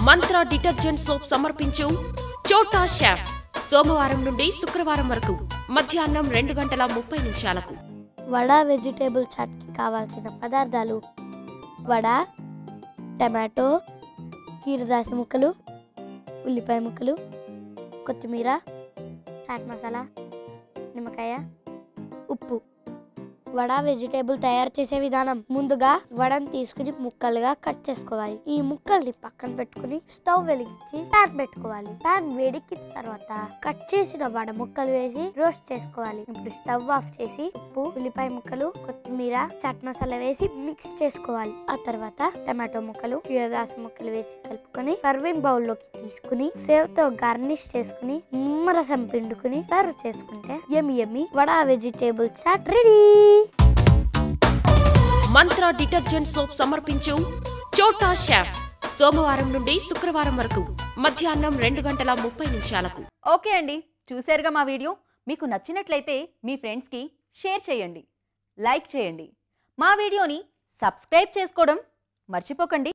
మంత్ర detergent soap సమర్పించు Chhota chef సోమవారం నుండి శుక్రవారం వరకు మధ్యాహ్నం రెండు గంటల ముప్పై నిమిషాలకు వడ వెజిటేబుల్ చాట్కి కావాల్సిన పదార్థాలు వడ టమాటో కీరదాసి ముక్కలు ఉల్లిపాయ ముక్కలు కొత్తిమీర చాట్ మసాలా నిమ్మకాయ ఉప్పు వడ వెజిటేబుల్ తయారు చేసే విధానం ముందుగా వడను తీసుకుని ముక్కలుగా కట్ చేసుకోవాలి ఈ ముక్కల్ని పక్కన పెట్టుకుని స్టవ్ వెలిగించి ప్యాన్ పెట్టుకోవాలి ప్యాన్ వేడెక్కిన తర్వాత కట్ చేసిన వడ ముక్కలు వేసి రోస్ట్ చేసుకోవాలి ఇప్పుడు స్టవ్ ఆఫ్ చేసి ఉప్పు ఉల్లిపాయ ముక్కలు కొత్తిమీర చాట్ మసాలా వేసి మిక్స్ చేసుకోవాలి ఆ తర్వాత టమాటో ముక్కలు ప్యూరదాస ముక్కలు వేసి కలుపుకొని సర్వింగ్ బౌల్ లోకి తీసుకుని సేవ్ తో గార్నిష్ చేసుకుని నిమ్మరసం పిండుకుని సర్వ్ చేసుకుంటే ఎమి ఎమి vada vegetable chaat ready Mantra detergent soap సమర్పించు చోటా షెఫ్ సోమవారం నుండి శుక్రవారం వరకు మధ్యాహ్నం రెండు గంటల ముప్పై నిమిషాలకు ఓకే అండి చూశారుగా మా వీడియో మీకు నచ్చినట్లయితే మీ ఫ్రెండ్స్కి షేర్ చేయండి లైక్ చేయండి మా వీడియోని సబ్స్క్రైబ్ చేసుకోవడం మర్చిపోకండి